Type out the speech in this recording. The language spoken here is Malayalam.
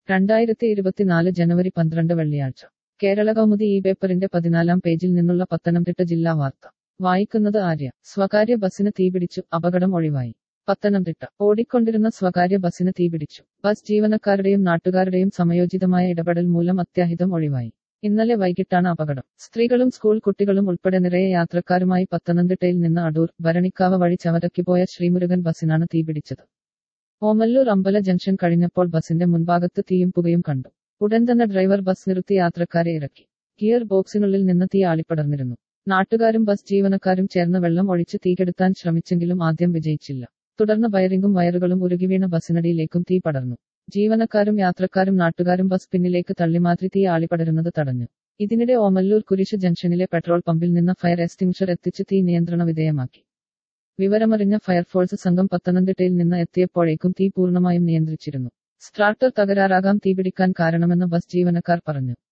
രണ്ടായിരത്തി ഇരുപത്തിനാല് ജനുവരി പന്ത്രണ്ട് വെള്ളിയാഴ്ച കേരള കൗമുദി ഈ പേപ്പറിന്റെ പതിനാലാം പേജിൽ നിന്നുള്ള പത്തനംതിട്ട ജില്ലാ വാർത്ത വായിക്കുന്നത് ആര്യ സ്വകാര്യ ബസ്സിന് തീപിടിച്ചു അപകടം ഒഴിവായി പത്തനംതിട്ട ഓടിക്കൊണ്ടിരുന്ന സ്വകാര്യ ബസ്സിന് തീപിടിച്ചു ബസ് ജീവനക്കാരുടെയും നാട്ടുകാരുടെയും സമയോചിതമായ ഇടപെടൽ മൂലം അത്യാഹിതം ഒഴിവായി ഇന്നലെ വൈകിട്ടാണ് അപകടം സ്ത്രീകളും സ്കൂൾ കുട്ടികളും ഉൾപ്പെടെ നിറയെ യാത്രക്കാരുമായി പത്തനംതിട്ടയിൽ നിന്ന് അടൂർ ഭരണിക്കാവ് വഴി ചവരയ്ക്ക് പോയ ശ്രീമുരുകൻ ബസ്സിനാണ് തീപിടിച്ചത് ഓമല്ലൂർ അമ്പല ജംഗ്ഷൻ കഴിഞ്ഞപ്പോൾ ബസിന്റെ മുൻഭാഗത്ത് തീയും പുകയും കണ്ടു ഉടൻ തന്നെ ഡ്രൈവർ ബസ് നിർത്തി യാത്രക്കാരെ ഇറക്കി ഗിയർ ബോക്സിനുള്ളിൽ നിന്ന് തീ ആളിപ്പടർന്നിരുന്നു നാട്ടുകാരും ബസ് ജീവനക്കാരും ചേർന്ന് വെള്ളം ഒഴിച്ച് തീകെടുത്താൻ ശ്രമിച്ചെങ്കിലും ആദ്യം വിജയിച്ചില്ല തുടർന്ന് വയറിംഗും വയറുകളും ഉരുകിവീണ ബസ്സിനടിയിലേക്കും തീ പടർന്നു ജീവനക്കാരും യാത്രക്കാരും നാട്ടുകാരും ബസ് പിന്നിലേക്ക് തള്ളിമാറ്റി തീ ആളിപ്പടരുന്നത് തടഞ്ഞു ഇതിനിടെ ഓമല്ലൂർ കുരിശ് ജംഗ്ഷനിലെ പെട്രോൾ പമ്പിൽ നിന്ന് ഫയർ എക്സ്റ്റിംഗ്ഷർ എത്തിച്ച് തീ നിയന്ത്രണ വിധേയമാക്കി വിവരമറിഞ്ഞ ഫയർഫോഴ്സ് സംഘം പത്തനംതിട്ടയിൽ നിന്ന് എത്തിയപ്പോഴേക്കും തീ പൂർണ്ണമായും നിയന്ത്രിച്ചിരുന്നു സ്റ്റാർട്ടർ തകരാറാകാം തീപിടിക്കാൻ കാരണമെന്ന് ബസ് ജീവനക്കാർ പറഞ്ഞു